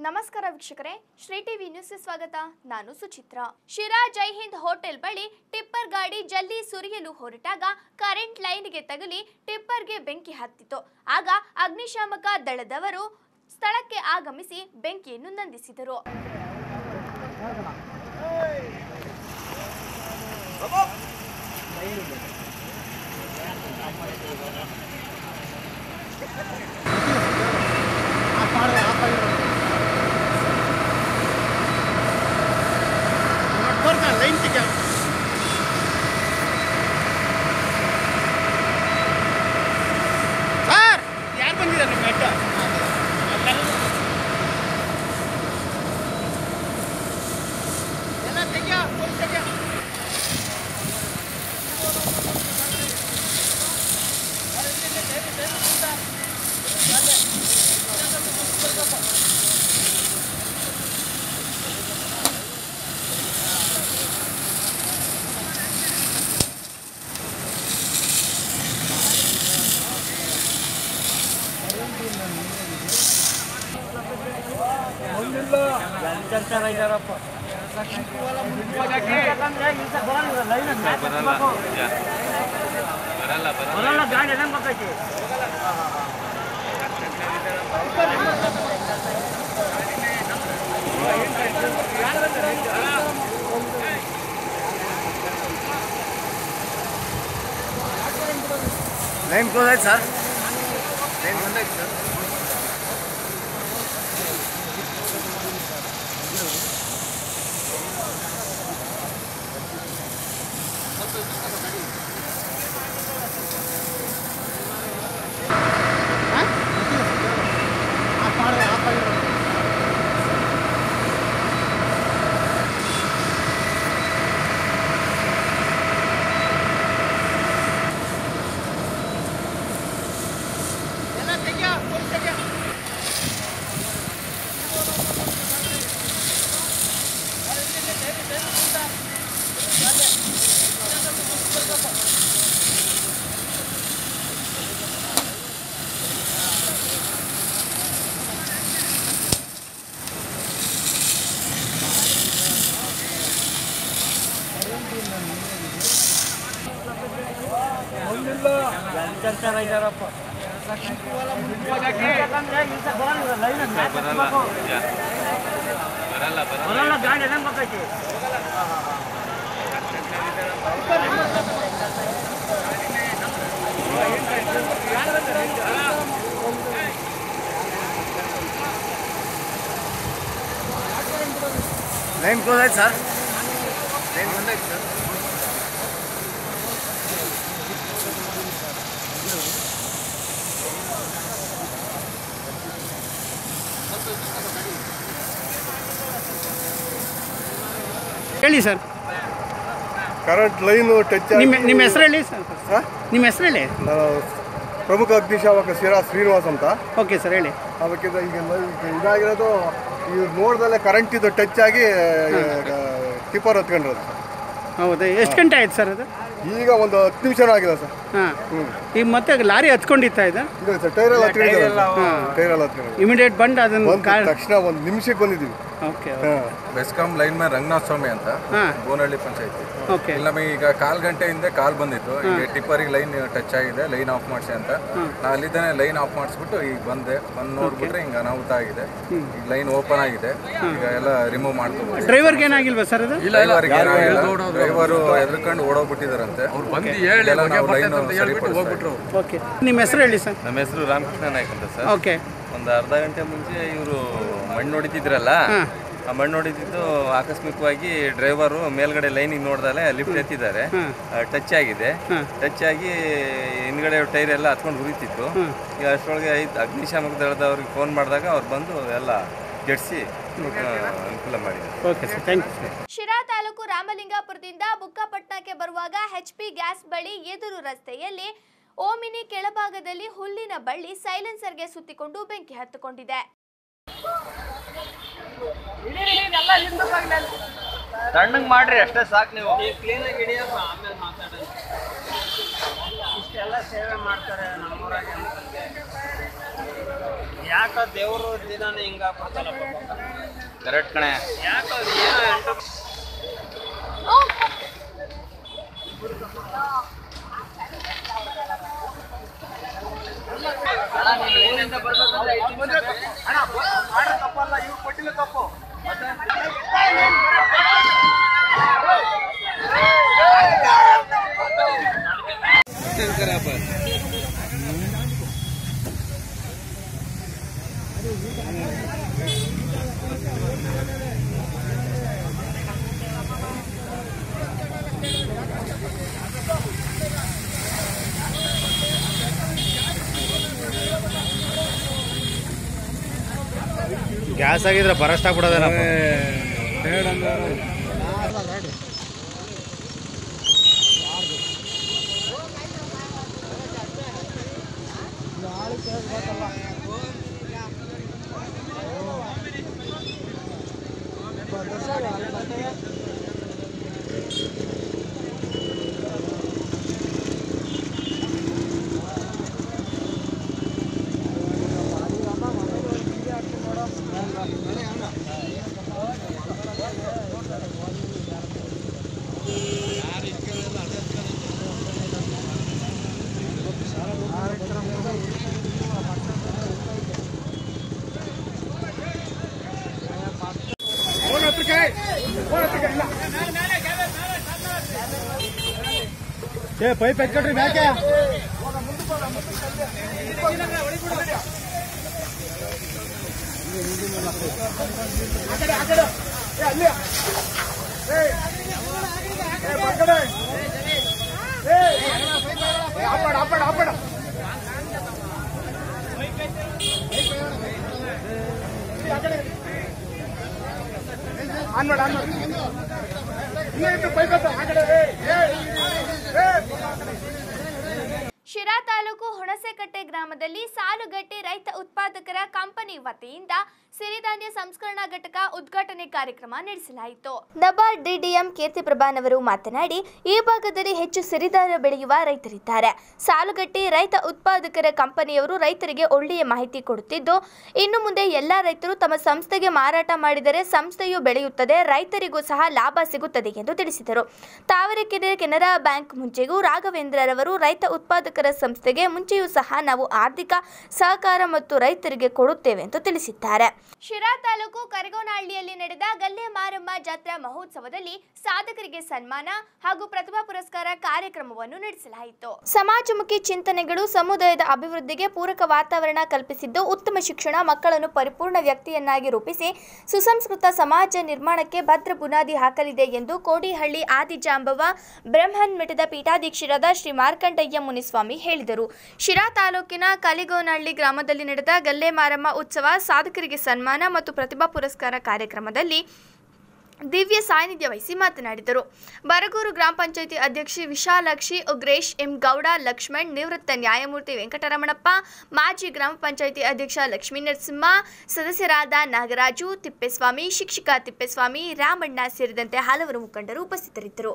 ನಮಸ್ಕಾರ ವೀಕ್ಷಕರೇ ಶ್ರೀ ಟಿವಿ ನ್ಯೂಸ್ಗೆ ಸ್ವಾಗತ ನಾನು ಸುಚಿತ್ರಾ ಶಿರಾ ಜೈ ಹಿಂದ್ ಹೋಟೆಲ್ ಬಳಿ ಟಿಪ್ಪರ್ ಗಾಡಿ ಜಲ್ಲಿ ಸುರಿಯಲು ಹೊರಟಾಗ ಕರೆಂಟ್ ಲೈನ್ಗೆ ತಗುಲಿ ಟಿಪ್ಪರ್ಗೆ ಬೆಂಕಿ ಹತ್ತಿತು ಆಗ ಅಗ್ನಿಶಾಮಕ ದಳದವರು ಸ್ಥಳಕ್ಕೆ ಆಗಮಿಸಿ ಬೆಂಕಿಯನ್ನು ನಂದಿಸಿದರು ಲೈನ್ ತೆಗೆ ಸರ್ ಯಾರು ಬಂದಿದ್ದಾರೆ ನಿಮ್ಮ ಹೆಡ್ ಎಲ್ಲ ತೆಗಿಯೋ ಫುಲ್ ತೆಗಿಯೋ ಲೈನ್ ಕ್ಲೋಸ್ ಆಯ್ತು ಸರ್ ಲೈನ್ ಬಂದಾಯ್ತು ಸರ್ ಎಲ್ಲ ತೆಗಿಯೋ ಫುಲ್ ತೆಗಿಯೋ ಲೈನ್ ಕ್ಲೋಸ್ ಆಯ್ತು ಸರ್ ಲೈನ್ ಬಂದಾಯ್ತು ಸರ್ ಹೇಳಿ ಸರ್ ಕರೆಂಟ್ ಲೈನು ಟಚ್ ನಿಮ್ಮ ನಿಮ್ಮ ಹೆಸರು ಹೇಳಿ ಸರ್ ಹಾಂ? ನಿಮ್ಮ ಹೆಸರು ಹೇಳಿ ನಾನು ಪ್ರಮುಖ ಅಗ್ನಿಶಾಮಕ ಶಿರಾ ಶ್ರೀನಿವಾಸ್ ಅಂತ ಓಕೆ ಸರ್ ಹೇಳಿ ಅದಕ್ಕಿಂತ ಈಗ ಲೈ- ಇದಾಗಿರೋದು ಇವ್ರು ನೋಡ್ದಲ್ಲೇ ಕರೆಂಟ್ ಇದು ಟಚ್ ಆಗಿ ಟಿಪ್ಪರ್ ಹತ್ಕೊಂಡಿರೋದು ಹೌದಾ ಎಷ್ಟು ಗಂಟೆ ಆಯ್ತು ಸರ್ ಅದು ಈಗ ಒಂದು ಹತ್ತು ನಿಮಿಷನೂ ಆಗಿದೆ ಸರ್ ಹಾಂ ಈಗ ಮತ್ತೆ ಲಾರಿ ಹತ್ಕೊಂಡಿತ್ತಾ ಇದು ಇದೆ ಸರ್ ಟೈರ್ ಎಲ್ಲ ಹತ್ಕೊಂಡಿದ್ದಾರೆ ಹಾಂ ಟೈರ್ ಎಲ್ಲ ಹತ್ಕೊಂಡಿದ್ದಾರೆ ಇಮಿಡಿಯೇಟ್ ಬಂದು ಅದನ್ನು ಬಂದ ತಕ್ಷಣ ಒಂದು ನಿಮಿಷಕ್ಕೆ ಬಂದಿದ್ದೀವಿ ಓಕೆ ಹಾಂ ಬೆಸ್ಕಾಂ ಲೈನ್ ಮ್ಯಾನ್ ರಂಗನಾಥ ಸ್ವಾಮಿ ಅಂತ ಹಾಂ ಗೋನಹಳ್ಳಿ ಪಂಚಾಯತಿ ಓಕೆ ಇಲ್ಲಿ ನಮಗೆ ಈಗ ಕಾಲ್ ಗಂಟೆ ಹಿಂದೆ ಕಾಲ್ ಬಂದಿತ್ತು ಈಗ ಟಿಪ್ಪರಿಗೆ ಲೈನ್ ಟಚ್ ಆಗಿದೆ ಲೈನ್ ಆಫ್ ಮಾಡಿಸಿ ಅಂತ ನಾ ಅಲ್ಲಿದ್ದಾನೆ ಲೈನ್ ಆಫ್ ಮಾಡಿಸ್ಬಿಟ್ಟು ಈಗ ಬಂದೆ ಬಂದು ನೋಡ್ಬಿಟ್ರೆ ಹಿಂಗೆ ಅನಾಹುತ ಆಗಿದೆ ಈಗ ಲೈನ್ ಓಪನ್ ಆಗಿದೆ ಈಗ ಎಲ್ಲ ರಿಮೂವ್ ಮಾಡ್ಕೋಬೋದು ಡ್ರೈವರ್ಗೆ ಏನಾಗಿಲ್ವಾ ಸರ್ ಅದು ಡ್ರೈವರು ಎದ್ರಕೊಂಡು ಓಡೋಗ್ಬಿಟ್ಟಿದಾರಂತೆ ಇದೆಲ್ಲ ನಾವು ಲೈನ್ ಸರಿಪಡಿಸ್ತಾ ಓಕೆ ನಿಮ್ಮ ಹೆಸರು ಹೇಳಿ ಸರ್ ನಮ್ಮ ಹೆಸರು ರಾಮಕೃಷ್ಣ ನಾಯ್ಕ ಅಂತ ಸರ್ ಓಕೆ ಒಂದು ಅರ್ಧ ಗಂಟೆ ಮುಂಚೆ ಇವರು ಮಣ್ಣು ಹೊಡಿತಿದ್ರಲ್ಲ ಹಾಂ ಆ ಮಣ್ಣು ಹೊಡಿತಿದ್ದು ಆಕಸ್ಮಿಕವಾಗಿ ಡ್ರೈವರು ಮೇಲ್ಗಡೆ ಲೈನಿಗೆ ನೋಡ್ದಲೆ ಲಿಫ್ಟ್ ಎತ್ತಿದ್ದಾರೆ ಹಾಂ ಟಚ್ ಆಗಿದೆ ಹಾಂ ಟಚ್ ಆಗಿ ಹಿಂದ್ಗಡೆ ಟೈರ್ ಎಲ್ಲ ಹತ್ಕೊಂಡು ಉರಿತಿತ್ತು ಹ್ಮ್. ಈಗ ಅಷ್ಟರೊಳಗೆ ಐದು ಅಗ್ನಿಶಾಮಕ ದಳದವ್ರಿಗೆ ಫೋನ್ ಮಾಡಿದಾಗ ಅವ್ರು ಬಂದು ಎಲ್ಲ ಕೆಡಿಸಿ ಅನುಕೂಲ ಮಾಡಿದ್ದಾರೆ okay sir thank you sir Sira taluk ರಾಮಲಿಂಗಾಪುರದಿಂದ ಬುಕ್ಕಾಪಟ್ಟಣಕ್ಕೆ ಬರುವಾಗ ಎಚ್ಪಿ ಗ್ಯಾಸ್ ಬಳಿ ಎದುರು ರಸ್ತೆಯಲ್ಲಿ ಓಮಿನಿ ಕೆಳಭಾಗದಲ್ಲಿ ಹುಲ್ಲಿನ ಬಳ್ಳಿ ಸೈಲೆನ್ಸರ್ಗೆ ಸುತ್ತಿಕೊಂಡು ಬೆಂಕಿ ಹತ್ತಿಕೊಂಡಿದೆ ತಣ್ಣಗೆ ಮಾಡ್ರಿ ಅಷ್ಟೇ ಸಾಕು ನೀವು ಇಷ್ಟೆಲ್ಲ ಸೇವೆ ಮಾಡ್ತಾರೆ ನಮ್ಮೂರಾಗೆ ಯಾಕ ದೇವರು ದಿನಾನೇ ಹಿಂಗ ಕರೆಕ್ಟ್ ಕಣೆ ಯಾಕ ಅದು ಏನೋ ಎಂಟು ಗ್ಯಾಸ್ ಆಗಿದ್ರೆ ಬರಸ್ಟ್ ಆಗ್ಬಿಡೋದೇನಪ್ಪ ಏ ಪೈಪ್ ಎತ್ಕೊಟ್ರಿ ಮ್ಯಾಕೆ ಶಿರಾ ತಾಲೂಕು ಹುಣಸೆಕಟ್ಟೆ ಗ್ರಾಮದಲ್ಲಿ ಸಾಲುಗಟ್ಟಿ ರೈತ ಉತ್ಪಾದಕರ ಕಂಪನಿ ವತಿಯಿಂದ ಸಿರಿಧಾನ್ಯ ಸಂಸ್ಕರಣಾ ಘಟಕ ಉದ್ಘಾಟನೆ ಕಾರ್ಯಕ್ರಮ ನಡೆಸಲಾಯಿತು ನಬಾರ್ಡ್ ಡಿಡಿಎಂ ಕೀರ್ತಿಪ್ರಭಾನವರು ಮಾತನಾಡಿ ಈ ಭಾಗದಲ್ಲಿ ಹೆಚ್ಚು ಸಿರಿಧಾನ್ಯ ಬೆಳೆಯುವ ರೈತರಿದ್ದಾರೆ ಸಾಲುಗಟ್ಟಿ ರೈತ ಉತ್ಪಾದಕರ ಕಂಪನಿಯವರು ರೈತರಿಗೆ ಒಳ್ಳೆಯ ಮಾಹಿತಿ ಕೊಡುತ್ತಿದ್ದು ಇನ್ನು ಮುಂದೆ ಎಲ್ಲ ರೈತರು ತಮ್ಮ ಸಂಸ್ಥೆಗೆ ಮಾರಾಟ ಮಾಡಿದರೆ ಸಂಸ್ಥೆಯು ಬೆಳೆಯುತ್ತದೆ ರೈತರಿಗೂ ಸಹ ಲಾಭ ಸಿಗುತ್ತದೆ ಎಂದು ತಿಳಿಸಿದರು ತಾವರೆಕೆರೆ ಕೆನರಾ ಬ್ಯಾಂಕ್ ಮುಂಚೆಗೂ ರಾಘವೇಂದ್ರರವರು ರೈತ ಉತ್ಪಾದಕರ ಸಂಸ್ಥೆಗೆ ಮುಂಚೆಯೂ ಸಹ ನಾವು ಆರ್ಥಿಕ ಸಹಕಾರ ಮತ್ತು ರೈತರಿಗೆ ಕೊಡುತ್ತೇವೆ ಎಂದು ತಿಳಿಸಿದ್ದಾರೆ ಶಿರಾ ತಾಲೂಕು ಕರಗೋನಹಳ್ಳಿಯಲ್ಲಿ ನಡೆದ ಗಲ್ಲೆ ಮಾರಮ್ಮ ಜಾತ್ರಾ ಮಹೋತ್ಸವದಲ್ಲಿ ಸಾಧಕರಿಗೆ ಸನ್ಮಾನ ಹಾಗೂ ಪ್ರತಿಭಾ ಪುರಸ್ಕಾರ ಕಾರ್ಯಕ್ರಮವನ್ನು ನಡೆಸಲಾಯಿತು ಸಮಾಜಮುಖಿ ಚಿಂತನೆಗಳು ಸಮುದಾಯದ ಅಭಿವೃದ್ಧಿಗೆ ಪೂರಕ ವಾತಾವರಣ ಕಲ್ಪಿಸಿದ್ದು ಉತ್ತಮ ಶಿಕ್ಷಣ ಮಕ್ಕಳನ್ನು ಪರಿಪೂರ್ಣ ವ್ಯಕ್ತಿಯನ್ನಾಗಿ ರೂಪಿಸಿ ಸುಸಂಸ್ಕೃತ ಸಮಾಜ ನಿರ್ಮಾಣಕ್ಕೆ ಭದ್ರ ಬುನಾದಿ ಹಾಕಲಿದೆ ಎಂದು ಕೋಡಿಹಳ್ಳಿ ಆದಿಜಾಂಬವ ಬ್ರಹ್ಮನ್ ಮಠದ ಪೀಠಾಧೀಕ್ಷರಾದ ಶ್ರೀ ಮಾರ್ಕಂಡಯ್ಯ ಮುನಿಸ್ವಾಮಿ ಹೇಳಿದರು ಶಿರಾ ತಾಲೂಕಿನ ಕಲಿಗೋನಹಳ್ಳಿ ಗ್ರಾಮದಲ್ಲಿ ನಡೆದ ಗಲ್ಲೆ ಮಾರಮ್ಮ ಉತ್ಸವ ಸಾಧಕರಿಗೆ ಸನ್ಮಾನ ಮತ್ತು ಪ್ರತಿಭಾ ಪುರಸ್ಕಾರ ಕಾರ್ಯಕ್ರಮದಲ್ಲಿ ದಿವ್ಯ ಸಾನ್ನಿಧ್ಯ ವಹಿಸಿ ಮಾತನಾಡಿದರು ಬರಗೂರು ಗ್ರಾಮ ಪಂಚಾಯಿತಿ ಅಧ್ಯಕ್ಷೆ ವಿಶಾಲಾಕ್ಷಿ ಉಗ್ರೇಶ್ ಎಂ ಗೌಡ ಲಕ್ಷ್ಮಣ್ ನಿವೃತ್ತ ನ್ಯಾಯಮೂರ್ತಿ ವೆಂಕಟರಮಣಪ್ಪ ಮಾಜಿ ಗ್ರಾಮ ಪಂಚಾಯಿತಿ ಅಧ್ಯಕ್ಷ ಲಕ್ಷ್ಮೀ ನರಸಿಂಹ ಸದಸ್ಯರಾದ ನಾಗರಾಜು ತಿಪ್ಪೇಸ್ವಾಮಿ ಶಿಕ್ಷಕ ತಿಪ್ಪೇಸ್ವಾಮಿ ರಾಮಣ್ಣ ಸೇರಿದಂತೆ ಹಲವರು ಮುಖಂಡರು ಉಪಸ್ಥಿತರಿದ್ದರು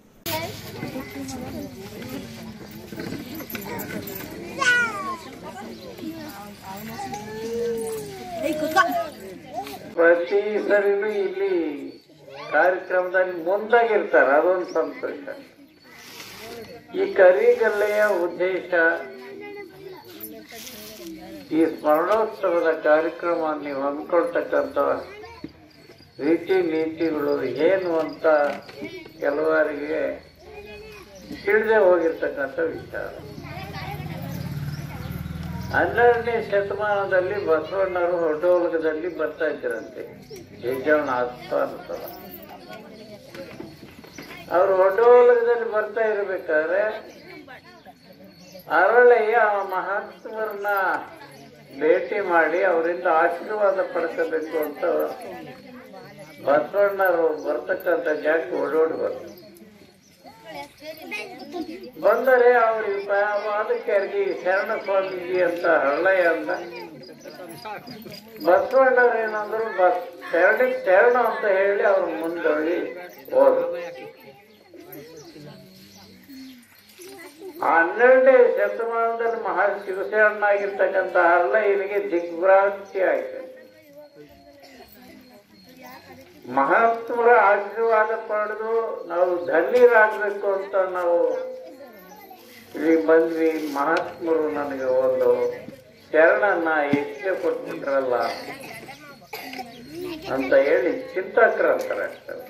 ಪ್ರತಿ ಸರಿನೂ ಇಲ್ಲಿ ಕಾರ್ಯಕ್ರಮದಲ್ಲಿ ಮುಂದಾಗಿರ್ತಾರೆ ಅದೊಂದು ಸಂತೋಷ ಈ ಕರಿಗಲ್ಲೆಯ ಉದ್ದೇಶ ಈ ಸ್ಮರಣೋತ್ಸವದ ಕಾರ್ಯಕ್ರಮ ನೀವು ಅಂದ್ಕೊಳ್ತಕ್ಕಂಥ ರೀತಿ ನೀತಿಗಳು ಏನು ಅಂತ ಕೆಲವರಿಗೆ ತಿಳಿದೇ ಹೋಗಿರ್ತಕ್ಕಂಥ ವಿಚಾರ ಹನ್ನೆರಡನೇ ಶತಮಾನದಲ್ಲಿ ಬಸವಣ್ಣವರು ಹೊಡ್ಡೋಲಗದಲ್ಲಿ ಬರ್ತಾ ಇದ್ದರಂತೆ ಯಜ್ಜವನ ಆಸ್ಥಾನದ ಅವರು ಹೊಡ್ಡೋಲಗದಲ್ಲಿ ಬರ್ತಾ ಇರಬೇಕಾದ್ರೆ ಅರಳೆಯ ಆ ಮಹಾತ್ಮರನ್ನ ಭೇಟಿ ಮಾಡಿ ಅವರಿಂದ ಆಶೀರ್ವಾದ ಪಡ್ಕೋಬೇಕು ಅಂತ ಬಸವಣ್ಣರು ಬರ್ತಕ್ಕಂಥ ಜಾಗಕ್ಕೆ ಓಡೋಡಿ ಬಂದರು ಬಂದರೆ ಅವ್ರಿಗೆ ಅದಕ್ಕೆ ಅರ್ಗಿ ಶರಣ ಸ್ವಾಮೀಜಿ ಅಂತ ಹಳ್ಳಯ್ಯ ಅಂದ ಬಸವಣ್ಣವ್ರು ಏನಂದ್ರು ಬಸ್ ಶರಣ ಶರಣ ಅಂತ ಹೇಳಿ ಅವ್ರು ಮುಂದೊಳ್ಳಿ ಹೋದ್ರು ಆ ಹನ್ನೆರಡನೇ ಶತಮಾನದಲ್ಲಿ ಮಹಾ ಶಿವಶರಣಾಗಿರ್ತಕ್ಕಂಥ ಹರ್ಲಯ್ಯನಿಗೆ ದಿಗ್ಭ್ರಾಂತಿ ಆಯ್ತು ಮಹಾತ್ಮರ ಆಶೀರ್ವಾದ ಪಡೆದು ನಾವು ಧನ್ಯರಾಗಬೇಕು ಅಂತ ನಾವು ಇಲ್ಲಿ ಬಂದ್ವಿ ಮಹಾತ್ಮರು ನನಗೆ ಒಂದು ಶರಣನ್ನ ಹೆಚ್ಚೆ ಕೊಟ್ಬಿಟ್ರಲ್ಲ ಅಂತ ಹೇಳಿ ಚಿಂತಾಕ್ರಾಂತರ ಆಗ್ತಾರೆ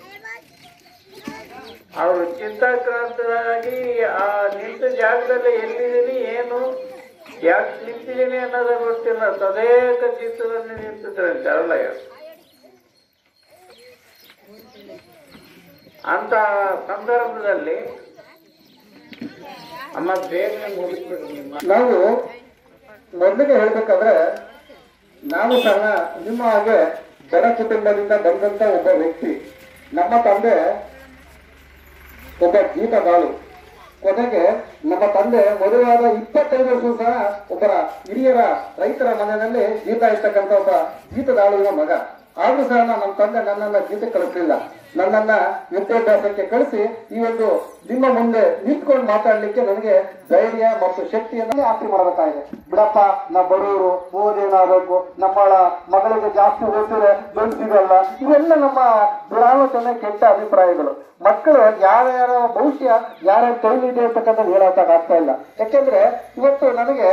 ಅವರು ಚಿಂತಾಕ್ರಾಂತರಾಗಿ ಆ ನಿಂತ ಜಾಗದಲ್ಲಿ ಎಲ್ಲಿದ್ದೀನಿ ಏನು ಯಾಕೆ ನಿಂತಿದ್ದೀನಿ ಅನ್ನೋದೇ ಗೊತ್ತಿಲ್ಲ ತದೇಕ ಚಿತ್ರದಲ್ಲಿ ನಿಂತಿದ್ರೆ ಚರಳಯ್ಯ ಅಂತ ಸಂದರ್ಭದಲ್ಲಿ ಅಮ್ಮ ಬೇಗನೆ ಮುಗಿಸ್ಬಿಡು ನಿಮ್ಮ ನಾವು ಮೊದಲಿಗೆ ಹೇಳ್ಬೇಕಾದ್ರೆ ನಾನು ಸಹ ನಿಮ್ಮ ಹಾಗೆ ಬಡ ಕುಟುಂಬದಿಂದ ಬಂದಂತ ಒಬ್ಬ ವ್ಯಕ್ತಿ ನಮ್ಮ ತಂದೆ ಒಬ್ಬ ಜೀತದಾಳು ಕೊನೆಗೆ ನಮ್ಮ ತಂದೆ ಮದುವಾದ ಇಪ್ಪತ್ತೈದು ವರ್ಷ ಸಹ ಒಬ್ಬರ ಹಿರಿಯರ ರೈತರ ಮನೆಯಲ್ಲಿ ಜೀತ ಇರ್ತಕ್ಕಂಥ ಒಬ್ಬ ಜೀತದಾಳುವಿನ ಮಗ ಆದ್ರೂ ಸಹ ನಮ್ಮ ತಂದೆ ನನ್ನನ್ನ ಜೀತ ಕಳಿಸ್ಲಿಲ್ಲ ನನ್ನನ್ನ ವಿದ್ಯಾಭ್ಯಾಸಕ್ಕೆ ಕಳಿಸಿ ಈ ಒಂದು ನಿಮ್ಮ ಮುಂದೆ ನಿಂತ್ಕೊಂಡು ಮಾತಾಡ್ಲಿಕ್ಕೆ ನನಗೆ ಧೈರ್ಯ ಮತ್ತು ಶಕ್ತಿಯನ್ನು ಆಸ್ತಿ ಮಾಡಬೇಕಾಗಿದೆ ಬಿಡಪ್ಪ ನಾ ಬಡವರು ಓದೇನಾಗಬೇಕು ನಮ್ಮಳ ಮಗಳಿಗೆ ಜಾಸ್ತಿ ಓದಿದ್ರೆ ದುಡ್ಡು ಸಿಗಲ್ಲ ಇವೆಲ್ಲ ನಮ್ಮ ದುರಾಲೋಚನೆ ಕೆಟ್ಟ ಅಭಿಪ್ರಾಯಗಳು ಮಕ್ಕಳು ಯಾರ್ಯಾರ ಭವಿಷ್ಯ ಯಾರ್ಯಾರ ಕೈಲಿದೆ ಅಂತಕ್ಕಂಥದ್ದು ಹೇಳೋಕ್ಕಾಗ ಆಗ್ತಾ ಇಲ್ಲ ಯಾಕೆಂದ್ರೆ ಇವತ್ತು ನನಗೆ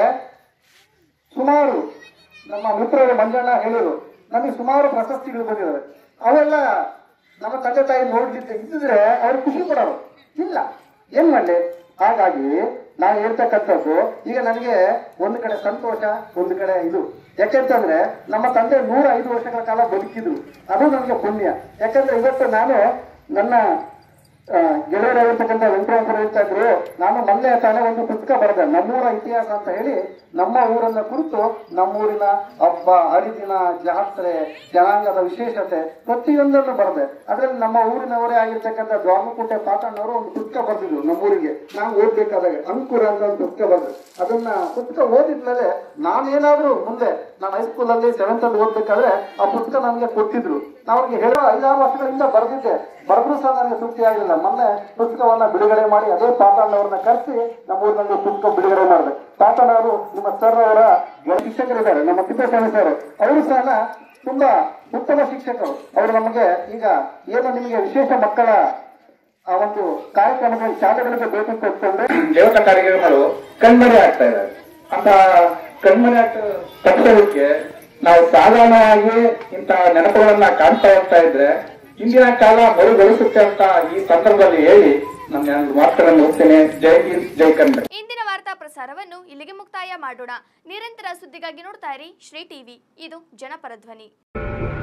ಸುಮಾರು ನಮ್ಮ ಮಿತ್ರರು ಮಂಜಣ್ಣ ಹೇಳಿದ್ರು ನಮಗೆ ಸುಮಾರು ಪ್ರಶಸ್ತಿಗಳು ಬಂದಿದ್ದಾವೆ ಅವೆಲ್ಲ ನಮ್ಮ ತಂದೆ ತಾಯಿ ನೋಡ್ತಿದ್ದ ಇದ್ದಿದ್ರೆ ಅವ್ರು ಖುಷಿ ಪಡೋರು ಇಲ್ಲ ಏನ್ ಮಾಡ್ಲಿ ಹಾಗಾಗಿ ನಾನು ಹೇಳ್ತಕ್ಕಂಥದ್ದು ಈಗ ನನಗೆ ಒಂದು ಕಡೆ ಸಂತೋಷ ಒಂದು ಕಡೆ ಇದು ಯಾಕೆಂತಂದ್ರೆ ನಮ್ಮ ತಂದೆ ನೂರ ಐದು ವರ್ಷಗಳ ಕಾಲ ಬದುಕಿದ್ರು ಅದು ನನಗೆ ಪುಣ್ಯ ಯಾಕಂದ್ರೆ ಇವತ್ತು ನಾನು ನನ್ನ ಆ, ಗೆಳೆಯರಾಗಿರ್ತಕ್ಕಂಥ ವೆಂಕಟೇಶ್ವರ ಹೇಳ್ತಾ ಇದ್ರು ನಾನು ಮೊನ್ನೆ ತಾನೇ ಒಂದು ಪುಸ್ತಕ ಬರೆದೆ ನಮ್ಮೂರ ಇತಿಹಾಸ ಅಂತ ಹೇಳಿ ನಮ್ಮ ಊರನ್ನ ಕುರಿತು ನಮ್ಮೂರಿನ ಹಬ್ಬ ಹರಿದಿನ ಜಾತ್ರೆ ಜನಾಂಗದ ವಿಶೇಷತೆ ಪ್ರತಿಯೊಂದನ್ನು ಬರೆದೆ ಅದ್ರಲ್ಲಿ ನಮ್ಮ ಊರಿನವರೇ ಆಗಿರ್ತಕ್ಕಂಥ ದ್ವಾಮಕುಂಟೆ ಪಾಟಣ್ಣವರು ಒಂದು ಪುಸ್ತಕ ಬರೆದಿದ್ರು ನಮ್ಮೂರಿಗೆ ನಾವು ಓದ್ಬೇಕಾದಾಗ ಅಂಕುರ ಅಂತ ಒಂದು ಪುಸ್ತಕ ಬರೆದು ಅದನ್ನ ಪುಸ್ತಕ ಓದಿದ್ಮೇಲೆ ನಾನೇನಾದ್ರೂ ಮುಂದೆ ನಾನು ಹೈಸ್ಕೂಲ್ ಅಲ್ಲಿ ಸೆವೆಂತ್ ಅಲ್ಲಿ ಓದ್ಬೇಕಾದ್ರೆ ಆ ಪುಸ್ತಕ ನನಗೆ ಕೊಟ್ಟಿದ್ರು ನಾನು ಅವ್ರಿಗೆ ಹೇಳೋ ಐದಾರು ವರ್ಷಗಳಿಂದ ಬರೆದಿದ್ದೆ ಬರೆದ್ರು ಸಹ ನನಗೆ ತೃಪ್ತಿ ಆಗಲಿಲ್ಲ ಮೊನ್ನೆ ಪುಸ್ತಕವನ್ನ ಬಿಡುಗಡೆ ಮಾಡಿ ಅದೇ ಪಾಟಣ್ಣವ್ರನ್ನ ಕರೆಸಿ ನಮ್ಮ ಊರಿನಲ್ಲಿ ಪುಸ್ತಕ ಬಿಡುಗಡೆ ಮಾಡಿದೆ ಪಾಟಣ್ಣವರು ನಿಮ್ಮ ಸರ್ ಅವರ ಗೆಳೆಯ ಶಿಕ್ಷಕರಿದ್ದಾರೆ ನಮ್ಮ ತಿಪ್ಪೇಸ್ವಾಮಿ ಸರ್ ಅವರು ಸಹ ತುಂಬಾ ಉತ್ತಮ ಶಿಕ್ಷಕರು ಅವರು ನಮಗೆ ಈಗ ಏನು ನಿಮಗೆ ವಿಶೇಷ ಮಕ್ಕಳ ಆ ಒಂದು ಕಾರ್ಯಕ್ರಮಗಳ ಶಾಲೆಗಳಿಗೆ ಭೇಟಿ ಕೊಟ್ಕೊಂಡು ದೇವತಾ ಕಾರ್ಯಕ್ರಮಗಳು ಕಣ್ಮರೆ ಆಗ್ತಾ ಇದ್ದಾರೆ ಅಂತ ಕಣ್ಮರೆ ಆಗ್ತಾ ತಪ್ಪಿಸೋದಕ್ಕೆ ನಾವು ಸಾಧಾರಣವಾಗಿ ಇಂತ ನೆನಪುಗಳನ್ನ ಕಾಣ್ತಾ ಹೋಗ್ತಾ ಇದ್ರೆ ಇಂದಿನ ಕಾಲ ಮರುಗೊಳಿಸುತ್ತೆ ಅಂತ ಈ ಸಂದರ್ಭದಲ್ಲಿ ಹೇಳಿ ನನ್ನ ಎರಡು ಮಾತುಗಳನ್ನು ಹೋಗ್ತೇನೆ ಜೈ ಹಿಂದ್ ಜೈ ಕನ್ನಡ ಇಂದಿನ ವಾರ್ತಾ ಪ್ರಸಾರವನ್ನು ಇಲ್ಲಿಗೆ ಮುಕ್ತಾಯ ಮಾಡೋಣ ನಿರಂತರ ಸುದ್ದಿಗಾಗಿ ನೋಡ್ತಾ ಇರಿ ಶ್ರೀ ಟಿವಿ ಇದು ಜನಪರ ಧ್ವನಿ